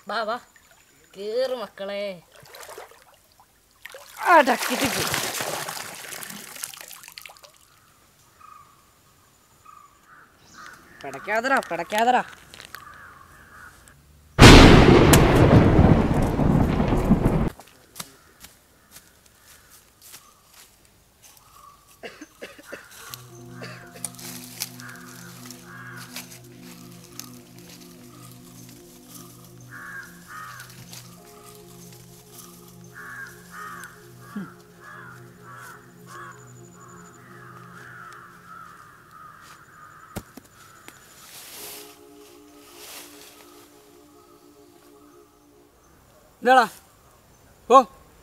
വാ വാ കേറ് മക്കളെ അടക്കിട്ട് പോയി പിടയ്ക്കാതറാ പിടയ്ക്കാതറാ ഇതാടാ ഓ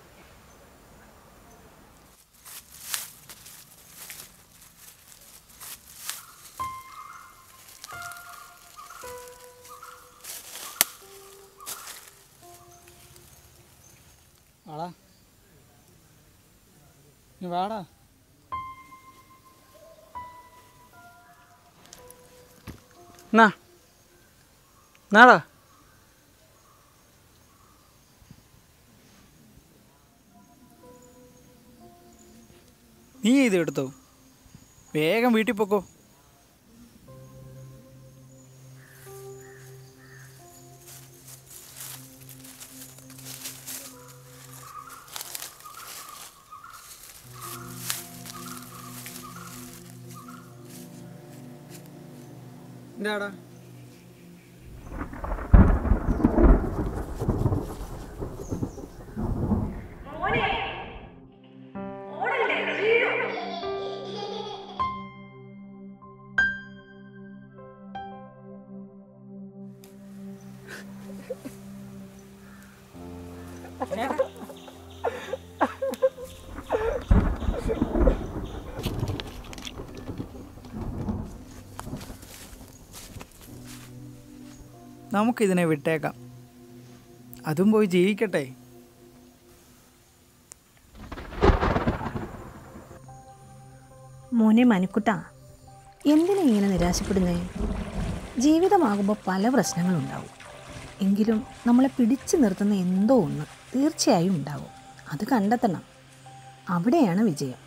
വാടാ നീ വാടാ എന്നാ നാടാ നീ ഇത് എടുത്തോ വേഗം വീട്ടിൽ പൊക്കോ എന്താടാ നമുക്കിതിനെ വിട്ടേക്കാം അതും പോയി ജീവിക്കട്ടെ മോനെ മനുക്കുട്ട എന്തിനാ ഇങ്ങനെ നിരാശപ്പെടുന്നേ ജീവിതമാകുമ്പോൾ പല പ്രശ്നങ്ങളുണ്ടാവും എങ്കിലും നമ്മളെ പിടിച്ചു നിർത്തുന്ന എന്തോ ഒന്ന് തീർച്ചയായും ഉണ്ടാവും അത് കണ്ടെത്തണം അവിടെയാണ് വിജയം